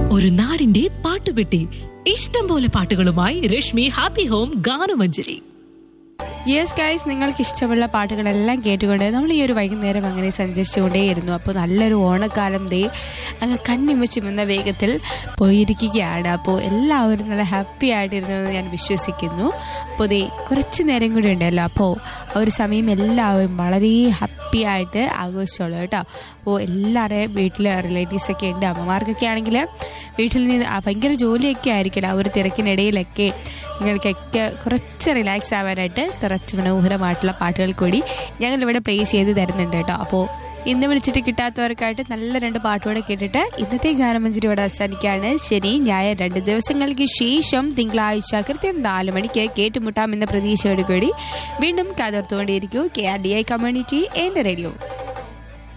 ഒരു നാടിന്റെ പാട്ടുപെട്ടി ഇഷ്ടം പോലെ പാട്ടുകളുമായി രശ്മി ഹാപ്പി ഹോം ഗാനമഞ്ജരി യെസ് ഗൈസ് നിങ്ങൾക്ക് ഇഷ്ടമുള്ള പാട്ടുകളെല്ലാം കേട്ടുകൊണ്ട് നമ്മൾ ഈ ഒരു വൈകുന്നേരം അങ്ങനെ സഞ്ചരിച്ചുകൊണ്ടേയിരുന്നു അപ്പോൾ നല്ലൊരു ഓണക്കാലം ദേ അങ്ങ് കണ്ണിമച്ചുമെന്ന വേഗത്തിൽ പോയിരിക്കുകയാണ് അപ്പോൾ എല്ലാവരും നല്ല ഹാപ്പി ആയിട്ടിരുന്നു എന്ന് ഞാൻ വിശ്വസിക്കുന്നു അപ്പോൾ ദേ കുറച്ച് നേരം കൂടി ഉണ്ടല്ലോ അപ്പോൾ ആ ഒരു സമയം എല്ലാവരും വളരെ ഹാപ്പി ആയിട്ട് ആഘോഷിച്ചോളൂ കേട്ടോ അപ്പോൾ എല്ലാവരുടെയും വീട്ടിൽ റിലേറ്റീവ്സ് ഒക്കെ ഉണ്ട് അമ്മമാർക്കൊക്കെ ആണെങ്കിൽ വീട്ടിൽ നിന്ന് ആ ഭയങ്കര ജോലിയൊക്കെ ആയിരിക്കില്ല ആ ഒരു തിരക്കിനിടയിലൊക്കെ നിങ്ങൾക്കൊക്കെ കുറച്ച് റിലാക്സ് ആവാനായിട്ട് കുറച്ച് മനോഹരമായിട്ടുള്ള പാട്ടുകൾ കൂടി ഞങ്ങൾ ഇവിടെ പ്ലേ ചെയ്ത് തരുന്നുണ്ട് കേട്ടോ അപ്പോൾ ഇന്ന് വിളിച്ചിട്ട് കിട്ടാത്തവർക്കായിട്ട് നല്ല രണ്ട് പാട്ടുകൂടെ കേട്ടിട്ട് ഇന്നത്തെ ഗാനമഞ്ജരി ഇവിടെ അവസാനിക്കുകയാണ് ശനി ഞായർ രണ്ട് ദിവസങ്ങൾക്ക് ശേഷം തിങ്കളാഴ്ച കൃത്യം നാല് മണിക്ക് കേട്ടുമുട്ടാം എന്ന പ്രതീക്ഷയോട് കൂടി വീണ്ടും കാതോർത്തുകൊണ്ടേയിരിക്കൂ K R D I community എൻ്റെ റേഡിയോ